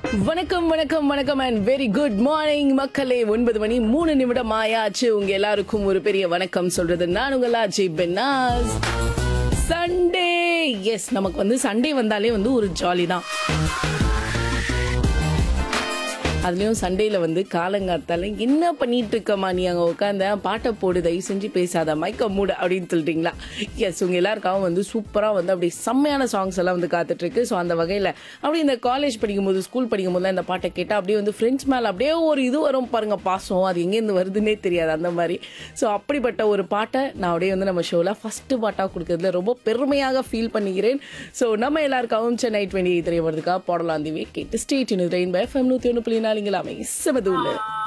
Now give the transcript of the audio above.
வணக்கம் வணக்கம் வணக்கம் அண்ட் வெரி குட் மார்னிங் மக்களே ஒன்பது மணி மூணு நிமிடம் ஆயாச்சு உங்க எல்லாருக்கும் ஒரு பெரிய வணக்கம் சொல்றது நான் உங்களா ஜி பென்னாஸ் சண்டே எஸ் நமக்கு வந்து சண்டே வந்தாலே வந்து ஒரு ஜாலி தான் அதுலயும் சண்டேல வந்து காலங்காத்தால என்ன பண்ணிட்டு இருக்கமா நீ அங்க உட்காந்த பாட்டை போடு தயவு செஞ்சு பேசாத மைக்க மூடு அப்படின்னு சொல்லிட்டீங்களா எஸ் உங்க எல்லாருக்காகவும் வந்து சூப்பரா வந்து அப்படி செம்மையான சாங்ஸ் எல்லாம் வந்து காத்துட்டு இருக்கு ஸோ அந்த வகையில அப்படி இந்த காலேஜ் படிக்கும் போது ஸ்கூல் படிக்கும் போது இந்த பாட்டை கேட்டா அப்படியே வந்து ஃப்ரெண்ட்ஸ் மேல அப்படியே ஒரு இது வரும் பாருங்க பாசம் அது எங்கேருந்து வருதுன்னே தெரியாது அந்த மாதிரி ஸோ அப்படிப்பட்ட ஒரு பாட்டை நான் அப்படியே வந்து நம்ம ஷோல ஃபர்ஸ்ட் பாட்டா கொடுக்கறதுல ரொம்ப பெருமையாக ஃபீல் பண்ணிக்கிறேன் ஸோ நம்ம எல்லாருக்காகவும் சென்னை டுவெண்ட்டி திரைவதுக்காக போடலாம் தீவே கேட்டு ஸ்டேட் ரெயின் பை எஃப்எம் நூற்றி ஒன்று புள்ளி நாலுங்களாமே செமதூல